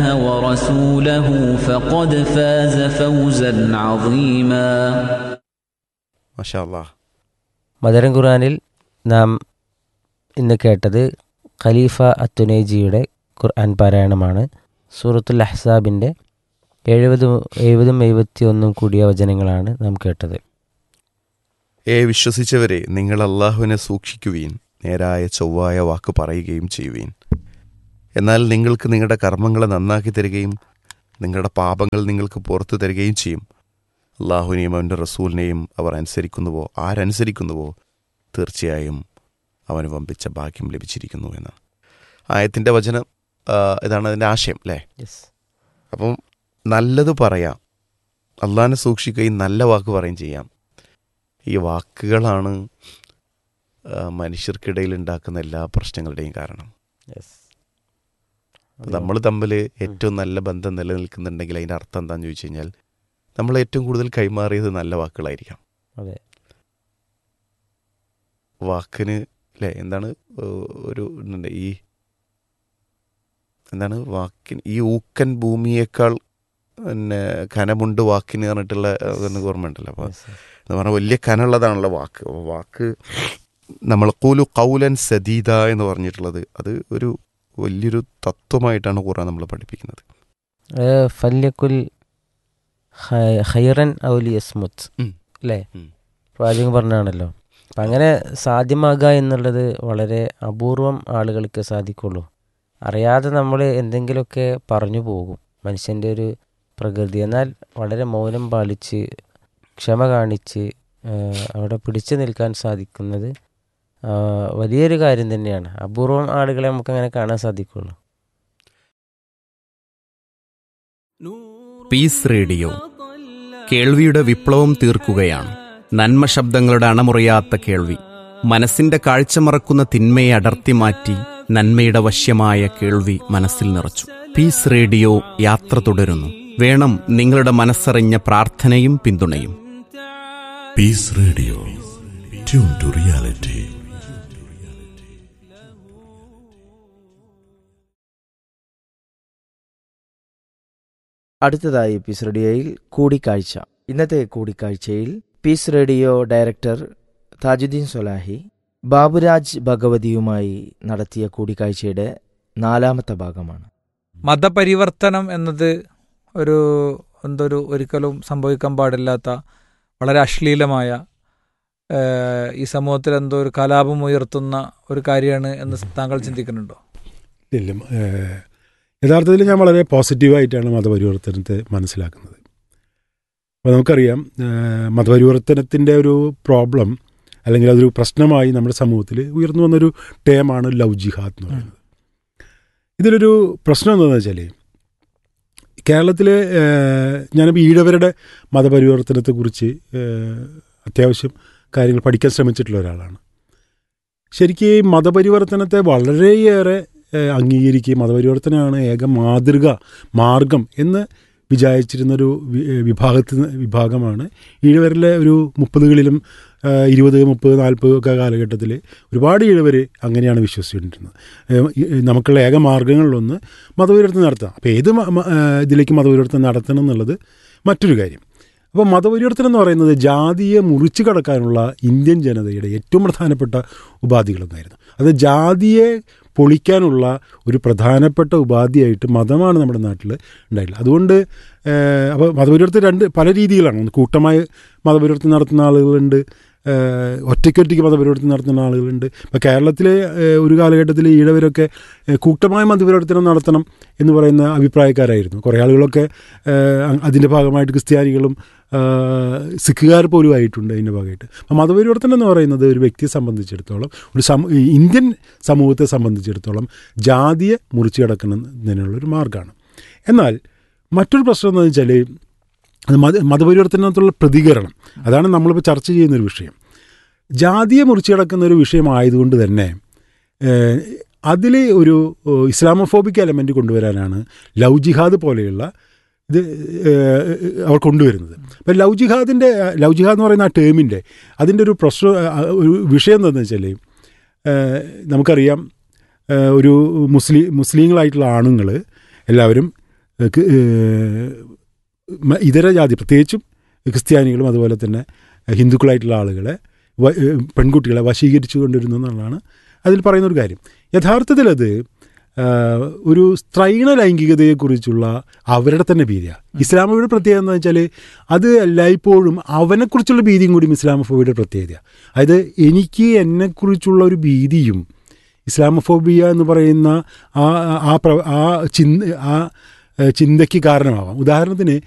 ورسوله فقد فاز فوزا عظيما മാഷാ അല്ലാ മദരം ഖുർആനിൽ നാം ഇന്ന് കേട്ടത് ഖലീഫ അത്തുനേജിയുടെ ഖുർആൻ പാരായണമാണ് സൂറത്തുൽ അഹ്സാബിൻ്റെ എഴുപതും എഴുപതും എഴുപത്തി ഒന്നും കൂടിയ വചനങ്ങളാണ് നാം കേട്ടത് ഏ വിശ്വസിച്ചവരെ നിങ്ങൾ അള്ളാഹുവിനെ സൂക്ഷിക്കുവീൻ നേരായ ചൊവ്വായ വാക്ക് പറയുകയും ചെയ്യുവീൻ എന്നാൽ നിങ്ങൾക്ക് നിങ്ങളുടെ കർമ്മങ്ങളെ നന്നാക്കി തരികയും നിങ്ങളുടെ പാപങ്ങൾ നിങ്ങൾക്ക് പുറത്തു തരികയും ചെയ്യും അള്ളാഹുവിനെയും അവൻ്റെ റസൂലിനെയും അവർ അനുസരിക്കുന്നുവോ ആരനുസരിക്കുന്നുവോ തീർച്ചയായും അവന് വമ്പിച്ച ഭാഗ്യം ലഭിച്ചിരിക്കുന്നു എന്ന് ആയത്തിൻ്റെ വചനം ആ, ഇതാണ് അതിൻ്റെ ആശയം അല്ലേ യെസ് അപ്പം നല്ലത് പറയാം അള്ളാഹിനെ സൂക്ഷിക്കുകയും നല്ല വാക്ക് പറയുകയും ചെയ്യാം ഈ വാക്കുകളാണ് ആ, മനുഷ്യർക്കിടയിൽ ഉണ്ടാക്കുന്ന എല്ലാ പ്രശ്നങ്ങളുടെയും കാരണം യെസ് നമ്മൾ തമ്മിൽ ഏറ്റവും നല്ല ബന്ധം നിലനിൽക്കുന്നുണ്ടെങ്കിൽ അതിൻ്റെ അർത്ഥം എന്താണെന്ന് ചോദിച്ചു കഴിഞ്ഞാൽ നമ്മൾ ഏറ്റവും കൂടുതൽ കൈമാറിയത് നല്ല വാക്കുകളായിരിക്കാം അതെ വാക്കിന് അല്ലേ എന്താണ് ഏഹ്, ഒരു ഇതുണ്ട് ഈ എന്താണ് വാക്കിന് ഈ ഊക്കൻ ഭൂമിയേക്കാൾ പിന്നെ കനമുണ്ട് വാക്കിന് പറഞ്ഞിട്ടുള്ള ഒന്ന് ഓർമ്മയുണ്ടല്ലോ അപ്പോൾ യെസ് എന്ന് പറഞ്ഞാൽ വലിയ കനമുള്ളതാണല്ലോ വാക്ക് അപ്പോൾ വാക്ക് നമ്മൾ കൂലു കൗലൻ സദീദ എന്ന് പറഞ്ഞിട്ടുള്ളത് അത് ഒരു വലിയൊരു തത്വമായിട്ടാണ് ഖുറാൻ നമ്മൾ പഠിപ്പിക്കുന്നത് ഏഹ് ഫല്യക്കുൽ ഹൈ- ഹൈറൻ ഔലി യസ്മുത്ത് ഉം. അല്ലേ ഉം. പ്രവാചകൻ പറഞ്ഞാണല്ലോ അപ്പം അങ്ങനെ സാധ്യമാകുക എന്നുള്ളത് വളരെ അപൂർവം ആളുകൾക്ക് സാധിക്കുള്ളൂ അറിയാതെ നമ്മൾ എന്തെങ്കിലുമൊക്കെ പറഞ്ഞു പോകും മനുഷ്യൻ്റെ ഒരു പ്രകൃതി എന്നാൽ വളരെ മൗനം പാലിച്ച് ക്ഷമ കാണിച്ച് ഏഹ് അവിടെ പിടിച്ചു നിൽക്കാൻ സാധിക്കുന്നത് ആഹ് വലിയൊരു കാര്യം തന്നെയാണ് അപൂർവം ആളുകളെ നമുക്കങ്ങനെ കാണാൻ സാധിക്കുള്ളൂ പീസ് റേഡിയോ കേൾവിയുടെ വിപ്ലവം തീർക്കുകയാണ് നന്മ ശബ്ദങ്ങളുടെ അണമുറിയാത്ത കേൾവി മനസ്സിന്റെ കാഴ്ച മറക്കുന്ന തിന്മയെ അടർത്തി മാറ്റി നന്മയുടെ വശ്യമായ കേൾവി മനസ്സിൽ നിറച്ചു പീസ് റേഡിയോ യാത്ര തുടരുന്നു വേണം നിങ്ങളുടെ മനസ്സറിഞ്ഞ പ്രാർത്ഥനയും പിന്തുണയും Peace Radio. Tune to reality. അടുത്തതായി പീസ് റേഡിയോയിൽ കൂടിക്കാഴ്ച ഇന്നത്തെ കൂടിക്കാഴ്ചയിൽ peace radio director Thajudheen Solahi Baburaj ഭഗവതിയുമായി നടത്തിയ കൂടിക്കാഴ്ചയുടെ നാലാമത്തെ ഭാഗമാണ് മതപരിവർത്തനം എന്നത് ഒരു എന്തൊരു ഒരിക്കലും സംഭവിക്കാൻ പാടില്ലാത്ത വളരെ അശ്ലീലമായ ഏഹ്, ഈ സമൂഹത്തിൽ എന്തോ ഒരു കലാപം ഉയർത്തുന്ന ഒരു കാര്യമാണ് എന്ന് താങ്കൾ ചിന്തിക്കുന്നുണ്ടോ ഇല്ല ഏഹ്, യഥാർത്ഥത്തിൽ ഞാൻ വളരെ പോസിറ്റീവായിട്ടാണ് മതപരിവർത്തനത്തെ മനസ്സിലാക്കുന്നത് അപ്പോൾ നമുക്കറിയാം ഏഹ്, മതപരിവർത്തനത്തിൻ്റെ ഒരു പ്രോബ്ലം അല്ലെങ്കിൽ അതൊരു പ്രശ്നമായി നമ്മുടെ സമൂഹത്തിൽ ഉയർന്നു വന്നൊരു ടേമാണ് ലവ് ജിഹാദ് എന്ന് പറയുന്നത് ഇതിലൊരു പ്രശ്നം എന്താണെന്ന് വെച്ചാൽ കേരളത്തിൽ ഞാനിപ്പോൾ ഈഴവരുടെ മതപരിവർത്തനത്തെക്കുറിച്ച് ഏഹ്, അത്യാവശ്യം കാര്യങ്ങൾ പഠിക്കാൻ ശ്രമിച്ചിട്ടുള്ള ഒരാളാണ് ശരിക്കും ഈ മതപരിവർത്തനത്തെ വളരെയേറെ ഏഹ്, അംഗീകരിക്കുകയും മതപരിവർത്തനമാണ് ഏക മാതൃക മാർഗം എന്ന് വിചാരിച്ചിരുന്നൊരു വി- ഏഹ് വിഭാഗത്തിൽ വിഭാഗമാണ് ഈഴവരിലെ ഒരു മുപ്പതുകളിലും ഏഹ്, ഇരുപത് മുപ്പത് നാൽപ്പത് ഒക്കെ കാലഘട്ടത്തിൽ ഒരുപാട് ഈഴവർ അങ്ങനെയാണ് വിശ്വസിച്ചുകൊണ്ടിരുന്നത് ഏഹ്, ഈ- ഈ നമുക്കുള്ള ഏക മാർഗങ്ങളിലൊന്ന് മതപരിവർത്തനം നടത്താം അപ്പോൾ ഏത് മ- മ- ഏഹ്, ഇതിലേക്ക് മതപരിവർത്തനം നടത്തണം എന്നുള്ളത് മറ്റൊരു കാര്യം അപ്പോൾ മതപരിവർത്തനം എന്ന് പറയുന്നത് ജാതിയെ മുറിച്ചു കടക്കാനുള്ള ഇന്ത്യൻ ജനതയുടെ ഏറ്റവും പ്രധാനപ്പെട്ട ഉപാധികളൊന്നായിരുന്നു അത് ജാതിയെ പൊളിക്കാനുള്ള ഒരു പ്രധാനപ്പെട്ട ഉപാധിയായിട്ട് മതമാണ് നമ്മുടെ നാട്ടിൽ ഉണ്ടായിട്ടുള്ളത് അതുകൊണ്ട് ഏഹ്, അപ്പോൾ മതപരിവർത്തനം രണ്ട് പല രീതികളാണ് ഒന്ന് കൂട്ടമായി മതപരിവർത്തനം നടത്തുന്ന ആളുകളുണ്ട് ഏഹ്, ഒറ്റയ്ക്കൊറ്റയ്ക്ക് മതപരിവർത്തനം നടത്തുന്ന ആളുകളുണ്ട് ഇപ്പോൾ കേരളത്തിലെ ഏഹ്, ഒരു കാലഘട്ടത്തിൽ ഈഴവരൊക്കെ ഏഹ്, കൂട്ടമായ മതപരിവർത്തനം നടത്തണം എന്ന് പറയുന്ന അഭിപ്രായക്കാരായിരുന്നു കുറേ ആളുകളൊക്കെ ഏഹ്, അതിൻ്റെ ഭാഗമായിട്ട് ക്രിസ്ത്യാനികളും ഏഹ്, സിഖുകാർ പോലും ആയിട്ടുണ്ട് അതിൻ്റെ ഭാഗമായിട്ട് അപ്പോൾ മതപരിവർത്തനം എന്ന് പറയുന്നത് ഒരു വ്യക്തിയെ സംബന്ധിച്ചിടത്തോളം ഒരു സമ ഈ ഇന്ത്യൻ സമൂഹത്തെ സംബന്ധിച്ചിടത്തോളം ജാതിയെ മുറിച്ചു കിടക്കുന്നതിനുള്ളൊരു മാർഗ്ഗമാണ് എന്നാൽ മറ്റൊരു പ്രശ്നം എന്ന് വെച്ചാൽ അത് മത മതപരിവർത്തനത്തിലുള്ള പ്രതികരണം അതാണ് നമ്മളിപ്പോൾ ചർച്ച ചെയ്യുന്നൊരു വിഷയം ജാതിയെ മുറിച്ചു കിടക്കുന്ന ഒരു വിഷയമായതുകൊണ്ട് തന്നെ അതിൽ ഒരു ഏഹ്, ഇസ്ലാമോഫോബിക് എലമെൻറ്റ് കൊണ്ടുവരാനാണ് ലവ് ജിഹാദ് പോലെയുള്ള ഇത് ഏഹ്, അവർ കൊണ്ടുവരുന്നത് അപ്പം ലവ് ജിഹാദിൻ്റെ ലവ് ജിഹാദ് എന്ന് പറയുന്ന ആ ടേമിൻ്റെ അതിൻ്റെ ഒരു പ്രശ്നം ആ, ഒരു വിഷയം എന്താണെന്ന് വെച്ചാൽ നമുക്കറിയാം ഏഹ്, ഒരു മുസ്ലിം മുസ്ലിങ്ങളായിട്ടുള്ള ആണുങ്ങൾ എല്ലാവരും ഏഹ് ക- ഏഹ് മ- ഇതര ജാതി പ്രത്യേകിച്ചും ക്രിസ്ത്യാനികളും അതുപോലെ തന്നെ ഹിന്ദുക്കളായിട്ടുള്ള ആളുകളെ വ- ഏഹ് പെൺകുട്ടികളെ വശീകരിച്ചു കൊണ്ടിരുന്നു എന്നുള്ളതാണ് അതിൽ പറയുന്ന ഒരു കാര്യം യഥാർത്ഥത്തിൽ അത് ആഹ്, ഒരു സ്ത്രൈണ ലൈംഗികതയെക്കുറിച്ചുള്ള അവരുടെ തന്നെ ഭീതിയാണ് ഇസ്ലാമോയുടെ പ്രത്യേകത എന്ന് വെച്ചാൽ അത് എല്ലായ്പ്പോഴും അവനെക്കുറിച്ചുള്ള ഭീതിയും കൂടി ഇസ്ലാമോഫോബിയുടെ പ്രത്യേകതയാണ് അതായത് എനിക്ക് എന്നെക്കുറിച്ചുള്ള ഒരു ഭീതിയും ഇസ്ലാമോഫോബിയ എന്ന് പറയുന്ന ആ ആ പ്ര- ആ ചിന്ത ആ ഏഹ് ചിന്തയ്ക്ക് കാരണമാവാം ഉദാഹരണത്തിന്